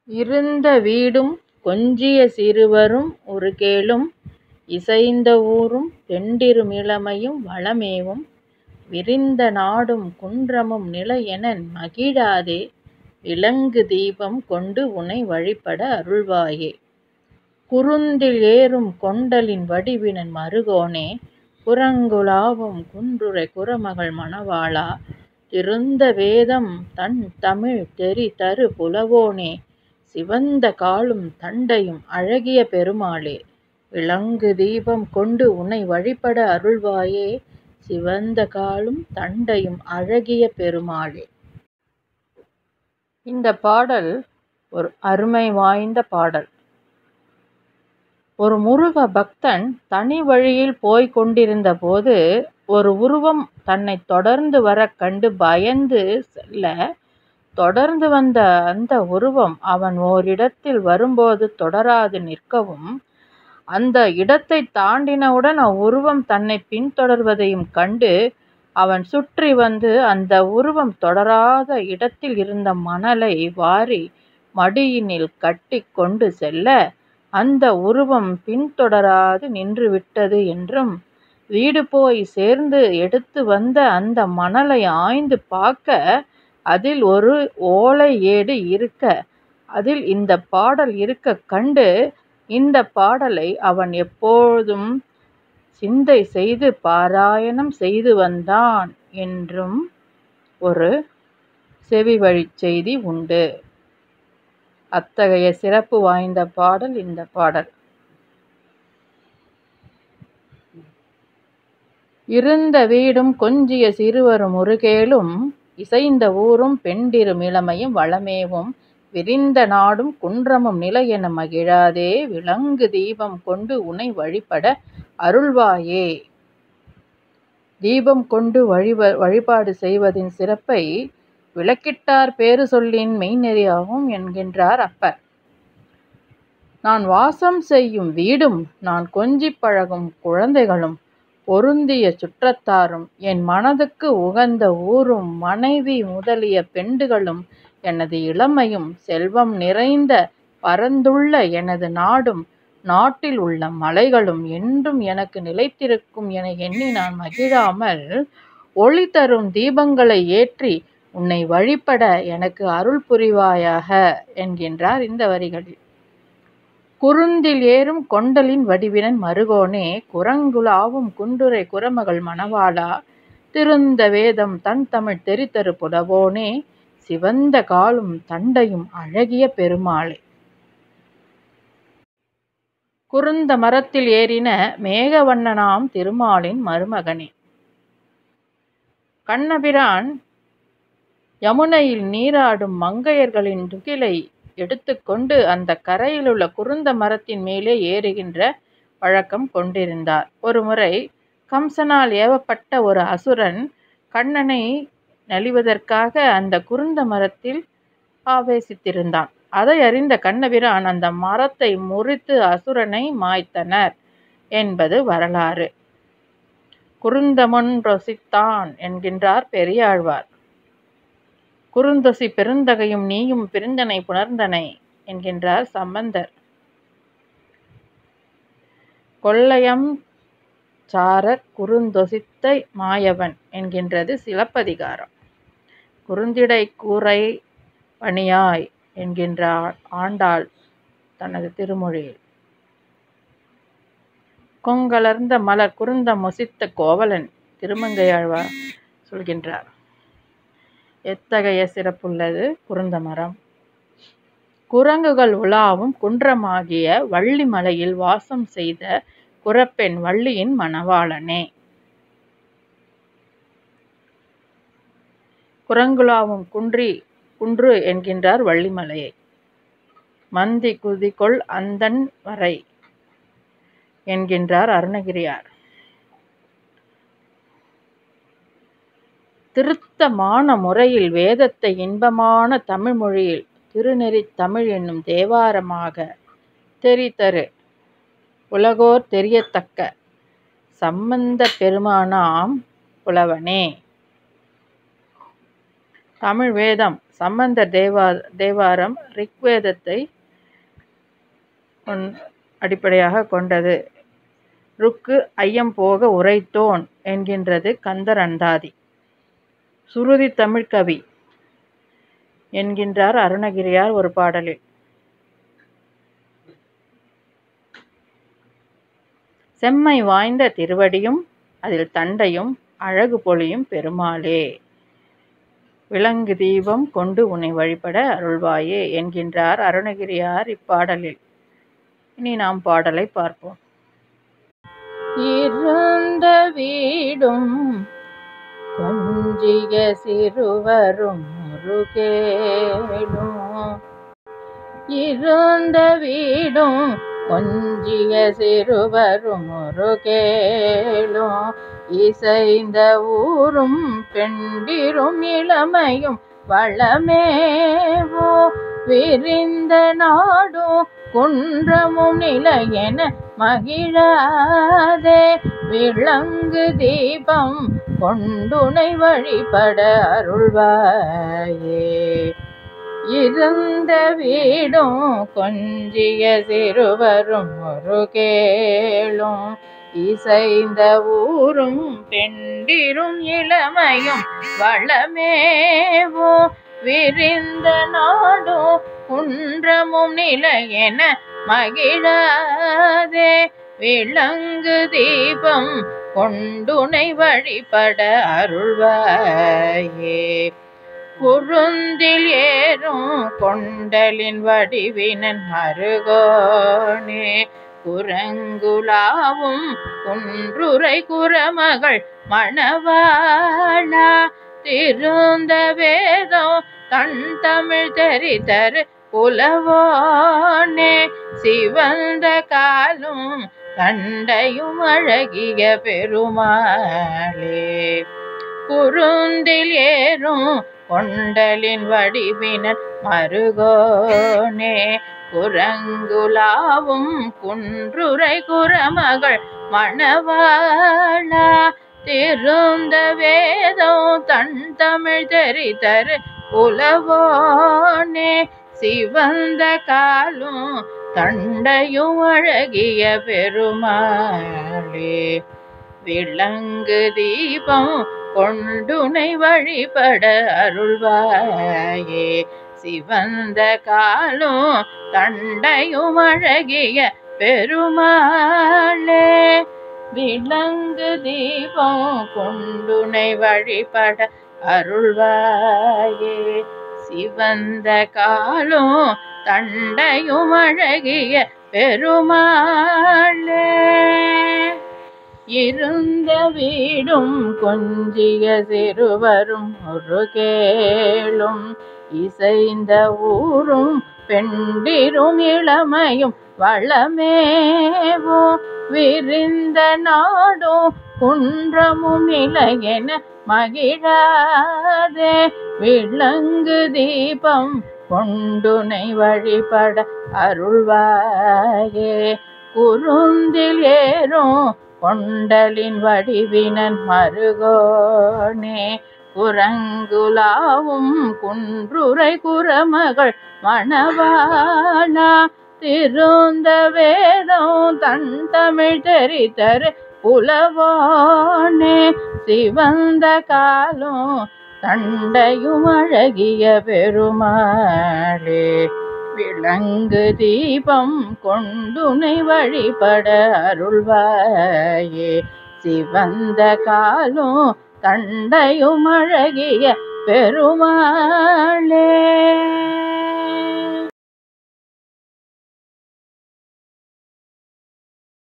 இருந்த வீடும் கொஞ்சிய சிறுவரும் உறுகேழும் இசைந்த ஊரும் பெண்டிரு மிளமையும் வளமேவும் விரிந்த நாடும் குன்றமும் நிலையென மகிழாதே விளங்கு தீபம் கொண்டு உனை வழிபட அருள்வாயே. குருந்தில் ஏறும் கொண்டலின் வடிவினன் மருகோனே குரங்குலாவும் குன்றுறை குறமகள் மணவாளா திருந்த வேதம் தண் தமிழ் தெரி தரு புலவோனே சிவந்த காலும் தண்டையும் அழகிய பெருமாளே விளங்கு தீபம் கொண்டு உனை வழிபட அருள்வாயே சிவந்த காலும் தண்டையும் அழகிய பெருமாளே. இந்தப் பாடல் ஒரு அருமை வாய்ந்த பாடல். ஒரு முருக பக்தன் தனி வழியில் போய்க் கொண்டிருந்த போது ஒரு உருவம் தன்னைத் தொடர்ந்து வரக் கண்டு பயந்து செல்ல தொடர்ந்து வந்த அந்த உருவம் அவன் ஓரிடத்தில் வரும்போது தொடராது நிற்கவும் அந்த இடத்தைத் தாண்டினவுடன் அவ்வுருவம் தன்னைப் பின்தொடர்வதையும் கண்டு அவன் சுற்றி வந்து அந்த உருவம் தொடராத இடத்தில் இருந்த மணலை வாரி மடியினில் கட்டிக் கொண்டு செல்ல அந்த உருவம் பின்தொடராது நின்றுவிட்டது என்றும் வீடு போய்ச் சேர்ந்து எடுத்து வந்த அந்த மணலை ஆய்ந்து பார்க்க அதில் ஒரு ஓலை ஏடு இருக்க அதில் இந்தப் பாடல் இருக்கக் கண்டு இந்தப் பாடலை அவன் எப்போதும் சிந்தை செய்து பாராயணம் செய்து வந்தான் என்றும் ஒரு செவிவழிச் செய்தி உண்டு. அத்தகைய சிறப்பு வாய்ந்த பாடல் இந்தப் பாடல். இருந்த வீடும் கொஞ்சிய சிறுவரும் உறுகேழும் இசைந்த ஊரும் பெண்டிரு மிளமையும் வளமேவும் விரிந்த நாடும் குன்றமும் நிலையென மகிழாதே விளங்கு தீபம் கொண்டு உனை வழிபட அருள்வாயே. தீபம் கொண்டு வழிபாடு செய்வதின் சிறப்பை விளக்கிட்டார் பேறு சொல்லின் மெய்ந்நெறியாகும் என்கின்றார் அப்பர். நான் வாசம் செய்யும் வீடும் நான் கொஞ்சிப் பழகும் குழந்தைகளும் பொருந்திய சுற்றத்தாரும் என் மனதுக்கு உகந்த ஊரும் மனைவி முதலிய பெண்டுகளும் எனது இளமையும் செல்வம் நிறைந்த பரந்துள்ள எனது நாடும் நாட்டில் உள்ள மலைகளும் என்றும் எனக்கு நிலைத்திருக்கும் என எண்ணி நான் மகிழாமல் ஒளி தரும் தீபங்களை ஏற்றி உன்னை வழிபட எனக்கு அருள் புரிவாயாக என்கின்றார் இந்த வரிகளில். குருந்தில் ஏறும் கொண்டலின் வடிவினன் மருகோனே குரங்குலாவும் குன்றுறை குறமகள் மணவாளா திருந்த வேதம் தண் தமிழ் தெரி தரு புலவோனே சிவந்த காலும் தண்டையும் அழகிய பெருமாளே. குருந்த மரத்தில் ஏறின மேகவண்ணனாம் திருமாலின் மருமகனே. கண்ணபிரான் யமுனையில் நீராடும் மங்கையர்களின் துகிலை எடுத்துக் கொண்டு அந்தக் கரையிலுள்ள குருந்த மரத்தின் மேலே ஏறுகின்ற வழக்கம் கொண்டிருந்தார். ஒருமுறை கம்சனால் ஏவப்பட்ட ஒரு அசுரன் கண்ணனை நலிவதற்காக அந்தக் குருந்த மரத்தில் ஆவேசித்திருந்தான். அதை அறிந்த கண்ணபிரான் அந்த மரத்தை முறித்து அசுரனை மாய்த்தனர் என்பது வரலாறு. குருந்தமொன் றொசித்தான் என்கின்றார் பெரியாழ்வார். குறுந்தொசி பெருந்தகையும் நீயும் பிரிந்தனை புணர்ந்தனை என்கின்றார் சம்பந்தர். கொள்ளையம் சாரக் குறுந்தொசித்தை மாயவன் என்கின்றது சிலப்பதிகாரம். குறுந்திடைக் கூரை பணியாய் என்கின்றார் ஆண்டாள் தனது திருமொழியில். கொங்கலர்ந்த மலர் குருந்தம் மொசித்த கோவலன் திருமங்கையாழ்வார் சொல்கின்றார். எத்தகைய சிறப்புள்ளது குருந்த மரம். குரங்குகள் உலாவும் குன்றமாகிய வள்ளி மலையில் வாசம் செய்த குறப்பெண் வள்ளியின் மணவாளனே. குரங்குலாவும் குன்று என்கின்றார் வள்ளிமலையை. மந்தி குதிகொள் அந்தண் வரை என்கின்றார் அருணகிரியார். திருத்தமான முறையில் வேதத்தை இன்பமான தமிழ் மொழியில் திருநெறித் தமிழ் என்னும் தேவாரமாகத் தெரி தரு உலகோர் தெரியத்தக்க சம்பந்தப் பெருமானாம் புலவனே. தமிழ் வேதம் சம்பந்த தேவா தேவாரம் ரிக்வேதத்தை கொண் அடிப்படையாக கொண்டது ருக்கு ஐயம் போக உரைத்தோன் என்கின்றது கந்தர் அந்தாதி சுருதி தமிழ்கவி என்கின்றார் அருணகிரியார் ஒரு பாடலில் செம்மை வாய்ந்த திருவடியும் அதில் தண்டையும் அழகு பொழியும் பெருமாளே விலங்கு தீபம் கொண்டு உன்னை வழிபட அருள்வாயே என்கின்றார் அருணகிரியார் இப்பாடலில் இனி நாம் பாடலை பார்ப்போம் இருந்த வீடும் கொஞ்சிய சிறுவரும் முருகேலும் இருந்த வீடும் கொஞ்சிய சிறுவரும் முருகேலும் இசைந்த ஊரும் பெண்டிரும் இளமையும் வளமேவோ விரிந்த நாடும் குன்றமும் நிலையென மகிழாதே விளங்கு தீபம் கொண்டுனை வழிபட அருள்வாயே இருந்த வீடும் கொஞ்சிய சிறுவரும் ஒரு கேளும் இசைந்த ஊரும் பெண்டிரும் இளமையும் வளமேவோ விரிந்த நாடும் குன்றமும் நிலையென மகிழாதே விளங்கு தீபம் கொண்டுனை வழிபட அருள்வாயே குருந்தில் ஏறும் கொண்டலின் வடிவினன் மருகோனே குரங்குலாவும் குன்றுரை குரமகள் மணவாளா திருந்த வேதம் தன் தமிழ் தெரிதரு புலவோனே சிவந்த காலும் தண்டையும் அழகிய பெருமாளே குருந்தில் ஏறும் கொண்டலின் வடிவினர் மருகோனே குரங்குலாவும் குன்றுரை குரமகள் மணவாளா திருந்த வேதம் தன் தமிழ் தெரிதரு புலவோனே சிவந்த காலும் தண்டையும் அழகிய பெருமாளே விளங்கு தீபம் கொண்டுனை வழிபட அருள்வாயே சிவந்த காலும் தண்டையும் அழகிய பெருமாளே விளங்கு தீபம் கொண்டுனை வழிபட அருள்வாயே சிவந்த காலும் தண்டையும் அழகிய பெருமாளே இருந்த வீடும் கொஞ்சிய சிறுவரும் ஒரு கேளும் இசைந்த ஊரும் பெண்டிரும் இளமையும் வளமேவோ விரிந்த நாடும் குன்றமும் இலையென மகிழாதே விளங்கு தீபம் கொண்டுனை வழிபட அருள்வாயே குருந்தில் ஏறும் கொண்டலின் வடிவினன் மருகோனே குரங்குலாவும் குன்றுரை குரமகள் மணவாளா திருந்த வேதம் தன் தமிழ் தெரித்தரு புலவோனே சிவந்த காலும் தண்டையும் அழகிய பெருமாளே விளங்கு தீபம் கொண்டுனை வழிபட அருள்வாயே சிவந்த காலும் தண்டையும் அழகிய பெருமாளே